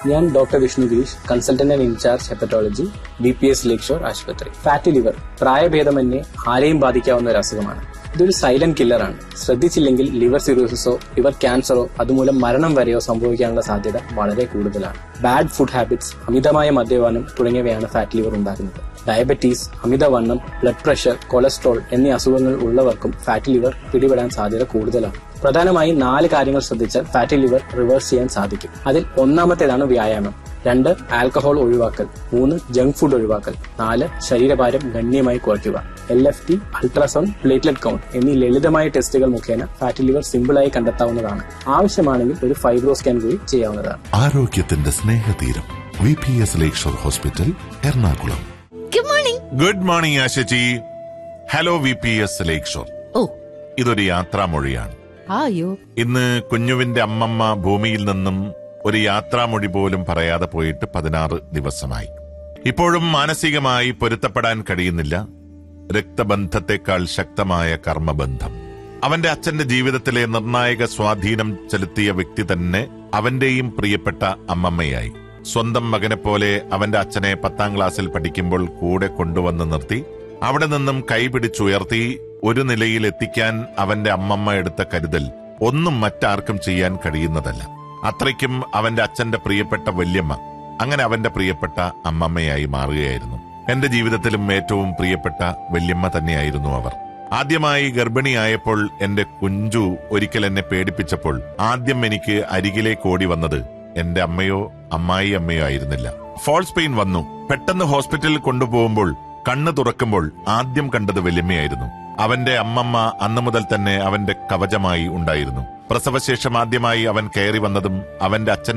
ഞാൻ doctor Vishnu Girish consultant and in charge hepatology B P S lake shore ആശുപത്രി fatty liver പ്രായഭേദമന്യേ ആരെയും ബാധിക്കാവുന്ന ഒരു അസുഖമാണ് ഇതൊരു സൈലന്റ് കില്ലറാണ് ശ്രദ്ധിച്ചില്ലെങ്കിൽ ലിവർ സിറോസിസോ ലിവർ ക്യാൻസറോ അതുമൂലം മരണം വരെയോ സംഭവിക്കാനുള്ള സാധ്യത വളരെ കൂടുതലാണ് ബാഡ് ഫുഡ് ഹാബിറ്റ്സ് അമിതമായ മദ്യപാനം തുടങ്ങിയവയാണ് ഫാറ്റ് ലിവർ ഉണ്ടാക്കുന്നത് ഡയബറ്റീസ് അമിതവണ്ണം ബ്ലഡ് പ്രഷർ കൊളസ്ട്രോൾ എന്നീ അസുഖങ്ങൾ ഉള്ളവർക്കും ഫാറ്റ് ലിവർ പിടിപെടാൻ സാധ്യത കൂടുതലാണ് പ്രധാനമായും നാല് കാര്യങ്ങൾ ശ്രദ്ധിച്ചാൽ ഫാറ്റി ലിവർ റിവേഴ്സ് ചെയ്യാൻ സാധിക്കും അതിൽ ഒന്നാമത്തേതാണ് വ്യായാമം രണ്ട് ആൽക്കഹോൾ ഒഴിവാക്കൽ മൂന്ന് ജങ്ക് ഫുഡ് ഒഴിവാക്കൽ നാല് ശരീരഭാരം ഗണ്യമായി കുറയ്ക്കുക L F T ultrasound platelet count എന്നീ ലളിതമായ ടെസ്റ്റുകൾ മുഖേന ഫാറ്റി ലിവർ സിമ്പിളായി കണ്ടെത്താവുന്നതാണ് ആവശ്യമാണെങ്കിൽ ഒരു ഫൈബ്രോ സ്കാൻ കൂടി ചെയ്യാവുന്നതാണ് ആരോഗ്യത്തിന്റെ സ്നേഹതീരം വി പി എസ് ലേക്ക് Lakeshore hospital Ernakulam good morning good morning Ashaji hello V P S ലേക്ക് ഷോർ ഓ ഇതൊരു യാത്രാമൊഴിയാണ് ആയോ ഇന്ന് കുഞ്ഞുവിന്റെ അമ്മമ്മ ഭൂമിയിൽ നിന്നും ഒരു യാത്രാമൊഴി പോലും പറയാതെ പോയിട്ട് പതിനാറ് ദിവസമായി ഇപ്പോഴും മാനസികമായി പൊരുത്തപ്പെടാൻ കഴിയുന്നില്ല രക്തബന്ധത്തെക്കാൾ ശക്തമായ കർമ്മബന്ധം അവന്റെ അച്ഛന്റെ ജീവിതത്തിലെ നിർണായക സ്വാധീനം ചെലുത്തിയ വ്യക്തി തന്നെ അവന്റെയും പ്രിയപ്പെട്ട അമ്മമ്മയായി സ്വന്തം മകനെ പോലെ അവന്റെ അച്ഛനെ പത്താം ക്ലാസ്സിൽ പഠിക്കുമ്പോൾ കൂടെ കൊണ്ടുവന്ന് നിർത്തി അവിടെ നിന്നും കൈപിടിച്ചുയർത്തി ഒരു നിലയിൽ എത്തിക്കാൻ അവന്റെ അമ്മമ്മ എടുത്ത കരുതൽ ഒന്നും മറ്റാർക്കും ചെയ്യാൻ കഴിയുന്നതല്ല അത്രയ്ക്കും അവന്റെ അച്ഛന്റെ പ്രിയപ്പെട്ട വല്യമ്മ അങ്ങനെ അവന്റെ പ്രിയപ്പെട്ട അമ്മമ്മയായി മാറുകയായിരുന്നു എന്റെ ജീവിതത്തിലും ഏറ്റവും പ്രിയപ്പെട്ട വല്യമ്മ തന്നെയായിരുന്നു അവർ ആദ്യമായി ഗർഭിണിയായപ്പോൾ എന്റെ കുഞ്ചു ഒരിക്കൽ എന്നെ പേടിപ്പിച്ചപ്പോൾ ആദ്യം എനിക്ക് അരികിലേക്ക് ഓടി വന്നത് എന്റെ അമ്മയോ അമ്മായി അമ്മയോ ആയിരുന്നില്ല ഫോൾസ് പെയിൻ വന്നു പെട്ടെന്ന് ഹോസ്പിറ്റലിൽ കൊണ്ടുപോകുമ്പോൾ കണ്ണ് തുറക്കുമ്പോൾ ആദ്യം കണ്ടത് വല്യമ്മയായിരുന്നു അവന്റെ അമ്മമ്മ അന്നു മുതൽ തന്നെ അവന്റെ കവചമായി ഉണ്ടായിരുന്നു പ്രസവശേഷം ആദ്യമായി അവൻ കയറി വന്നതും അവന്റെ അച്ഛൻ